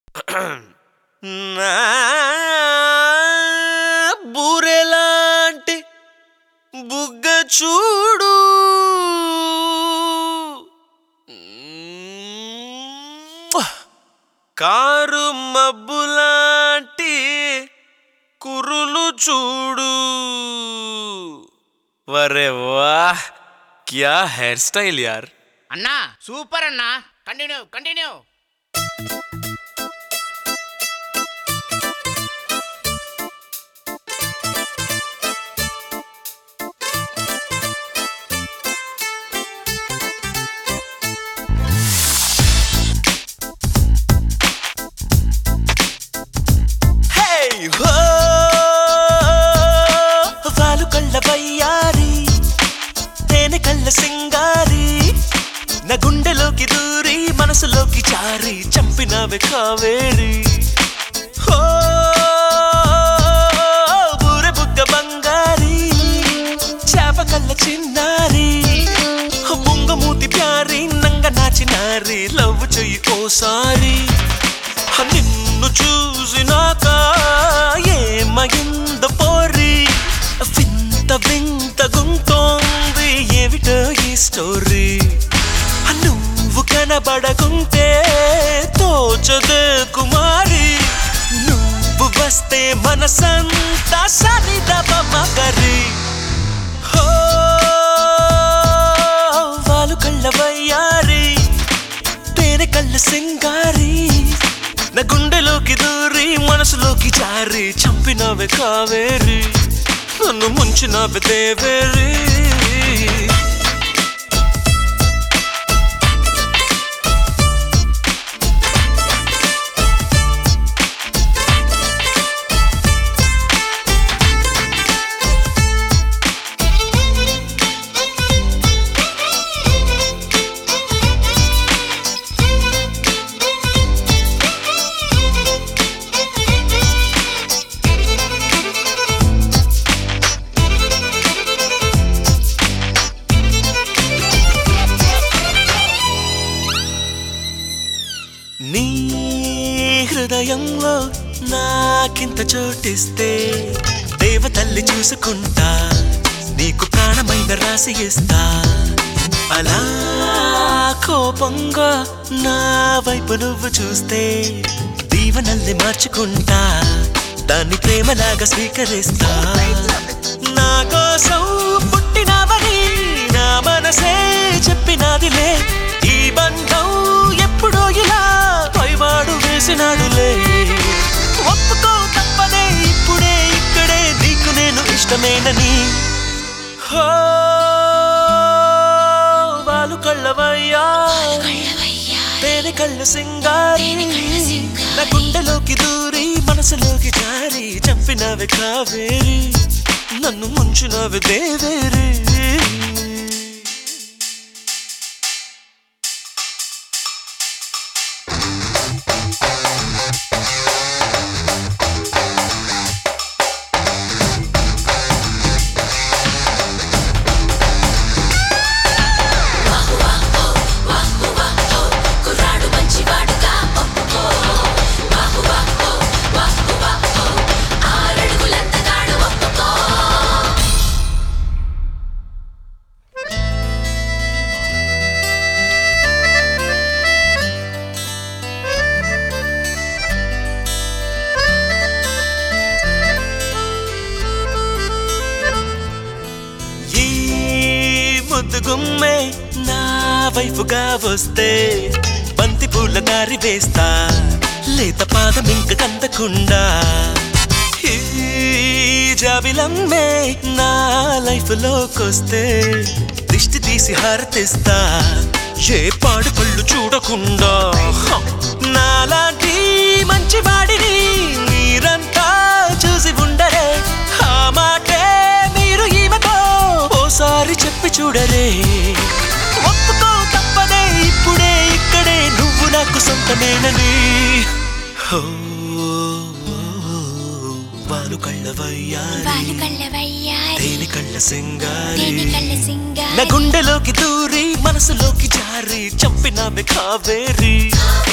నా బూరెలాంటి బుగ్గ చూడు కారు మబ్బులాంటి కురులు చూడు వరే వాహ్ క్యా హెయిర్ స్టైల్ యార్ అన్నా సూపర్ అన్నా కంటిన్యూ కంటిన్యూ హే హో వాలు కళ్ళ వయ్యారి తేనె కళ్ళ సింగారి నా గుండెలోకి దూరి మనసులోకి చారి చంపినవే కావేరి హో బూరె బుగ్గ బంగారి చేప కళ్ళ చిన్నారి బొంగమూతి ప్యారి నంగ నాచినారి లవ్ చెయ్యి ఓసారి నిన్ను చూసినాక ఏమయింద పోరి వింత వింత గుంతోంది ఏమిటో ఈ స్టోరీ నువ్వు కనబడకుంటే తోచదే కుమారి నువ్వు వస్తే మనసంతా సరిదవ మగరి హో వాలు కళ్ళ వయ్యారి తేనె కళ్ళ సింగారి నా గుండెలోకి దూరి మనసులోకి జారి చంపినవే కావేరి నన్ను ముంచినవే దేవేరి నీ హృదయంలో నాకింత చోటిస్తే దేవతల్లి చూసుకుంటా నీకు ప్రాణమైన రాసి ఇస్తా అలా కోపంగా నా వైపు నువ్వు చూస్తే దీవనల్ని మార్చుకుంటా దాన్ని ప్రేమలాగా స్వీకరిస్తా నా కోసం పుట్టినవని నా మనసే చెప్పినదిలే ఈ బంధం ఎప్పుడో ఇలా పైవాడు వేసినాడులే ఒప్పుకో తప్పదే ఇప్పుడే ఇక్కడే నీకు నేను ఇష్టమేనని హో వాలు కళ్ళవయ్యా తేనె కళ్ళు సింగారి నా గుండెలోకి దూరి మనసులోకి జారి చంపినవి కావేరి నన్ను ముంచినవి దేవేరి కుర్రాడు మంచివాడుగా ఒప్పుకో బాహు బాహు బాహు బాహు ఆరడుగులంతగాడు ఒప్పుకో ఈ ముద్దు గుమ్మే నా వైపుగా వస్తే బంతి పూల దారి వేస్తా లేత పాదం ఇంక కందకుండా ఈ జాబిలమ్మే నా లైఫ్ లోకొస్తే దిష్టి తీసి హారతిస్తా ఏ పాడు పళ్ళు చూడకుండా హ! నాలాంటి మంచివాడిని మీరంతా చూసి ఉండరే ఆ మాటే మీరు ఈమెతో ఓసారి చెప్పి చూడరే ఒప్పుకో తప్పదే ఇప్పుడే ఇక్కడే నువ్వు నాకు సొంతమేనని హో, వాలు కళ్ళవయ్యారి వాళ్ళు కళ్ళవయ్యారి తేనె కళ్ళ సింగారి తేనె కళ్ళ నా సింగారి గుండెలోకి దూరి మనసులోకి జారి చంపినామె కావేరి